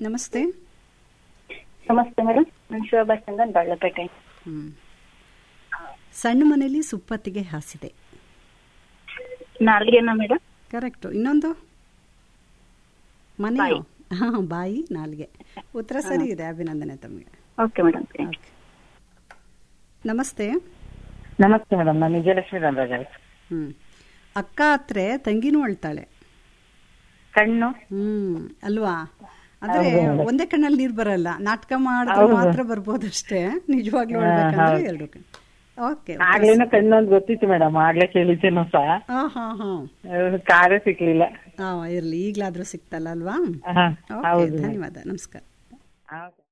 ನಮಸ್ತೆ ನಮಸ್ತೆ ಮೇಡಮ್ ನಾನು ಶೋಭಾ ಚಂದನ್ ಬಳ್ಳಪೇಟೆ ಹ್ಮ್ ಸಣ್ಣ ಮನೆಯಲ್ಲಿ ಸುಪ್ಪತ್ತಿಗೆ ಹಾಸಿದೆ ನಾಲ್ಗೆನಾ ಮೇಡಮ್ ಕರೆಕ್ಟು ಇನ್ನೊಂದು ಮನೆ ಬಾಯಿ. ಹಾ ಬಾಯಿ ನಾಲ್ಗೆ ಉತ್ತರ ಸರಿ ಇದೆ ಅಭಿನಂದನೆ ತಮಗೆ ಓಕೆ ಮೇಡಮ್ ಓಕೆ ನಮಸ್ತೆ ನಮಸ್ತೆ ಮೇಡಮ್ ನಾನು ವಿಜಯಲಕ್ಷ್ಮಿ ರಂಗರಾಜ್ ಹ್ಮ್ ಅಕ್ಕ ಹತ್ರೆ ತಂಗಿನೂ ಅಳ್ತಾಳೆ ಕಣ್ಣು ಹ್ಮ್ ಅಲ್ವಾ ಆದ್ರೆ ಒಂದೇ ಕಣ್ಣಲ್ಲಿ ನೀರ್ ಬರಲ್ಲ ನಾಟಕ ಮಾಡಿದ್ರೆ ಮಾತ್ರ ಬರ್ಬೋದು ಅಷ್ಟೇ ನಿಜವಾಗ್ಲೂ ಹೇಳ್ಬೇಕಂದ್ರೆ ಎರಡು ಕಣ್ಣು ಓಕೆ ಆಗ್ಲೇನೋ ಕಣ್ಣು ಅಂತ ಗೊತ್ತಿತ್ತು ಮೇಡಮ್ ಆಗ್ಲೇ ಕೇಳಿದ್ದೇನೋ ಸಹ ಹಾ ಹಾ ಹಾ ಅಹ್, ಕಾರ್ಯ ಸಿಕ್ಲಿಲ್ಲ ಆ, ಇರ್ಲಿ ಈಗ್ಲಾದ್ರೂ ಸಿಕ್ತಲ್ಲ ಅಲ್ವಾ ಹಾ, ಓಕೆ ಹೌದು ಧನ್ಯವಾದ ನಮಸ್ಕಾರ ಹೌದು